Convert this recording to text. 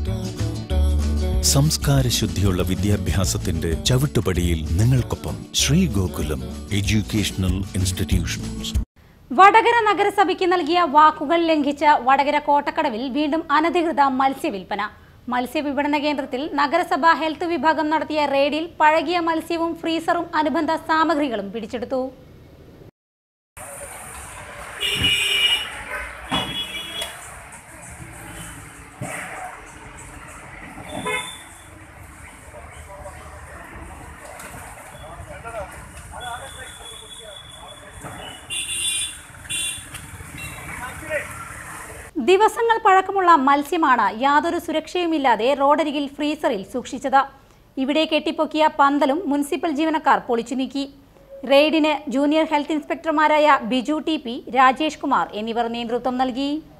സംസ്കാര ശുദ്ധിയുള്ള വിദ്യാഭ്യാസത്തിന്റെ ചവിട്ടുപടിയിൽ നിങ്ങൾക്കൊപ്പം ശ്രീ ഗോകുലം എഡ്യൂക്കേഷണൽ ഇൻസ്റ്റിറ്റ്യൂഷൻസ് വടകര നഗരസഭയ്ക്ക് നൽകിയ വാക്കുകൾ ലംഘിച്ച വടകര കോട്ടക്കടവിൽ വീണ്ടും അനധികൃത മത്സ്യവിൽപ്പന മത്സ്യവിപണന കേന്ദ്രത്തിൽ നഗരസഭ ഹെൽത്ത് വിഭാഗം നടത്തിയ റെയ്ഡിൽ പഴകിയ മത്സ്യവും ഫ്രീസറും അനുബന്ധ സാമഗ്രികളും പിടിച്ചെടുത്തു ദിവസങ്ങൾ പഴക്കമുള്ള മത്സ്യമാണ് യാതൊരു സുരക്ഷയുമില്ലാതെ റോഡരികിൽ ഫ്രീസറിൽ സൂക്ഷിച്ചത് ഇവിടെ കെട്ടിപ്പൊക്കിയ പന്തലും മുനിസിപ്പൽ ജീവനക്കാർ പൊളിച്ചു നീക്കി റെയ്ഡിന് ജൂനിയർ ഹെൽത്ത് ഇൻസ്പെക്ടർമാരായ ബിജു ടി പി രാജേഷ് കുമാർ എന്നിവർ നേതൃത്വം നൽകി